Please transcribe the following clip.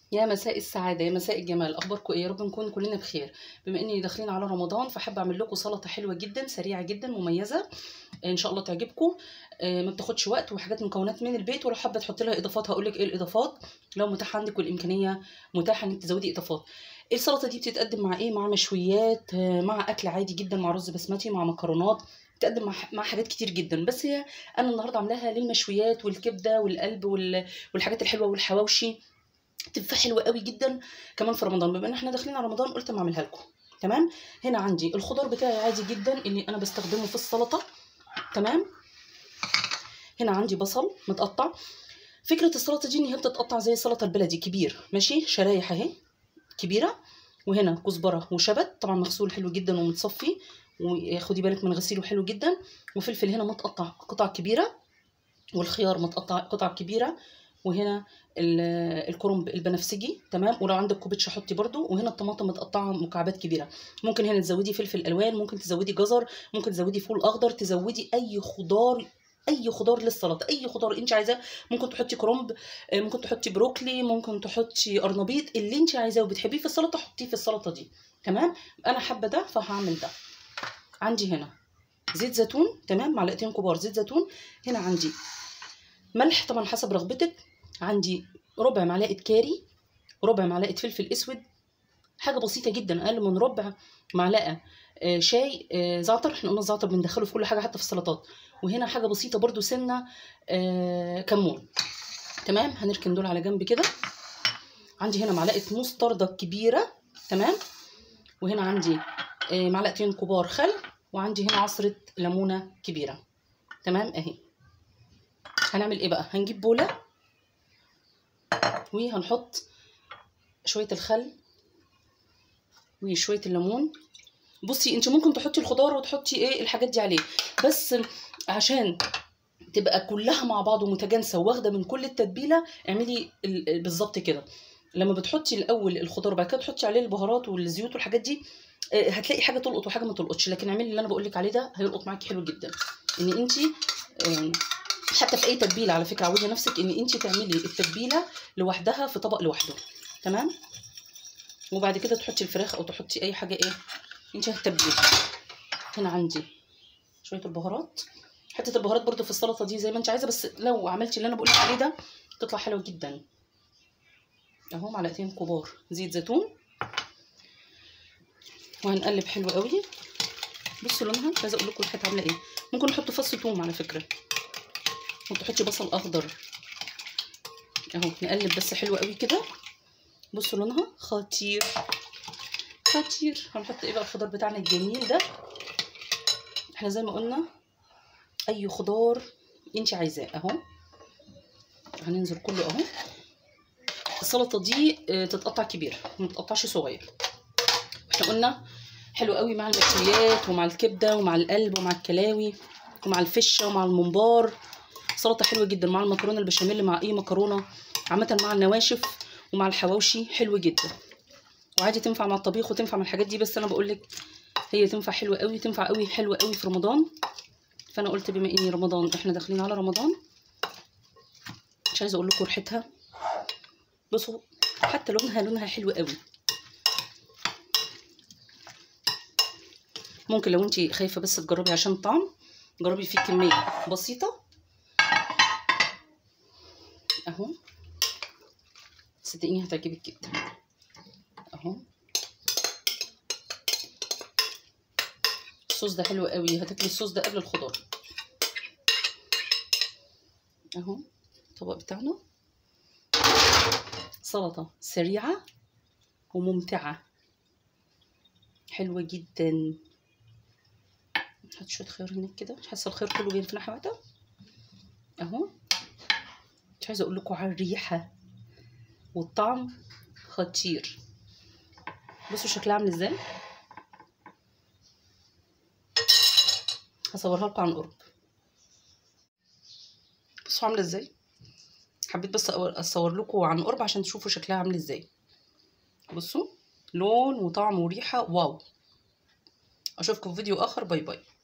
يا مساء السعادة يا مساء الجمال أخباركم إيه يا رب نكون كلنا بخير بما إني داخلين على رمضان فحابة أعمل لكم سلطة حلوة جدا سريعة جدا مميزة إن شاء الله تعجبكم آه، ما بتاخدش وقت وحاجات مكونات من البيت ولو حابة تحط لها إضافات هقول لك إيه الإضافات لو متاح عندك والإمكانية متاحة إنك تزودي إضافات السلطة دي بتتقدم مع إيه مع مشويات آه، مع أكل عادي جدا مع رز بسمتي مع مكرونات بتقدم مع مع حاجات كتير جدا بس هي انا النهارده عاملاها للمشويات والكبده والقلب وال- والحاجات الحلوه والحواوشي تبقى حلوه قوي جدا كمان في رمضان بما ان احنا داخلين على رمضان قلت اما اعملها لكم تمام هنا عندي الخضار بتاعي عادي جدا اللي انا بستخدمه في السلطه تمام هنا عندي بصل متقطع فكره السلطه دي ان هي بتتقطع زي السلطه البلدي كبير ماشي شرايح اهي كبيره وهنا كزبره وشبت طبعا مغسول حلو جدا ومتصفي وخدي بالك من غسيله حلو جدا وفلفل هنا متقطع قطع كبيره والخيار متقطع قطع كبيره وهنا ال- الكرنب البنفسجي تمام ولو عندك كوبيتش حطي برده وهنا الطماطم متقطعه مكعبات كبيره ممكن هنا تزودي فلفل الوان ممكن تزودي جزر ممكن تزودي فول اخضر تزودي اي خضار اي خضار للسلطه اي خضار انت عايزاه ممكن تحطي كرنب آه، ممكن تحطي بروكلي ممكن تحطي قرنبيط اللي انت عايزاه وبتحبيه في السلطه حطيه في السلطه دي تمام انا حابه ده فهعمل ده عندي هنا زيت زيتون تمام معلقتين كبار زيت زيتون هنا عندي ملح طبعا حسب رغبتك عندي ربع معلقه كاري ربع معلقه فلفل اسود حاجه بسيطه جدا اقل من ربع معلقه آه، شاي آه، زعتر احنا قلنا الزعتر بندخله في كل حاجه حتى في السلطات وهنا حاجه بسيطه برده سنه آه، كمون تمام هنركن دول على جنب كده عندي هنا معلقه مستردة كبيره تمام وهنا عندي آه، معلقتين كبار خل وعندي هنا عصره ليمونه كبيره تمام اهي هنعمل ايه بقى هنجيب بوله وهنحط شويه الخل وشويه الليمون بصي انت ممكن تحطي الخضار وتحطي ايه الحاجات دي عليه بس عشان تبقى كلها مع بعض ومتجانسه واخده من كل التتبيله اعملي ال- ال- بالظبط كده لما بتحطي الاول الخضار وبعد كده تحطي عليه البهارات والزيوت والحاجات دي آه، هتلاقي حاجه تلقط وحاجه ما تلقطش لكن اعملي اللي انا بقول لك عليه ده هيلقط معاكي حلو جدا ان انت حتى في اي تتبيله على فكره عودي نفسك ان انت تعملي التتبيله لوحدها في طبق لوحده تمام وبعد كده تحطي الفراخ او تحطي اي حاجه ايه انت هتتبلي هنا عندي شويه البهارات حته البهارات برده في السلطه دي زي ما انت عايزه بس لو عملتي اللي انا بقول لك عليه ده تطلع حلوه جدا اهو معلقتين كبار زيت زيتون وهنقلب حلو قوي بصوا لونها مش عايزه اقول لكم الحته عامله ايه ممكن نحط فص ثوم على فكره ممكن تحطي بصل اخضر اهو نقلب بس حلو قوي كده بصوا لونها خطير خطير هنحط ايه بقى الخضار بتاعنا الجميل ده احنا زي ما قلنا اي خضار انت عايزاه اهو هننزل كله اهو السلطه دي آه، تتقطع كبير ما تتقطعش صغير احنا قلنا حلو قوي مع المشويات ومع الكبده ومع القلب ومع الكلاوي ومع الفشه ومع الممبار سلطه حلوه جدا مع المكرونه البشاميل مع اي مكرونه عامه مع النواشف ومع الحواوشي حلو جدا وعادي تنفع مع الطبيخ وتنفع مع الحاجات دي بس انا بقول لك هي تنفع حلوه قوي تنفع قوي حلوه قوي في رمضان فانا قلت بما اني رمضان احنا داخلين على رمضان مش عايزه اقول لكم ريحتها بصوا حتى لونها لونها حلو قوي ممكن لو انت خايفه بس تجربي عشان طعم جربي فيه كميه بسيطه اهو صدقيني هتعجبك جدا اهو الصوص ده حلو قوي هتاكلي الصوص ده قبل الخضار اهو الطبق بتاعنا سلطه سريعه وممتعه حلوه جدا نحط شويه خيار هناك كده مش حاسه الخيار كله بين في ناحيه واحده اهو مش عايزه اقول لكم على الريحه والطعم خطير بصوا شكلها عامل ازاي هصورها لكم عن قرب بصوا عامله ازاي حبيت بس أور- اصور لكم عن قرب عشان تشوفوا شكلها عامل ازاي بصوا لون وطعم وريحه واو اشوفكم في فيديو اخر باي باي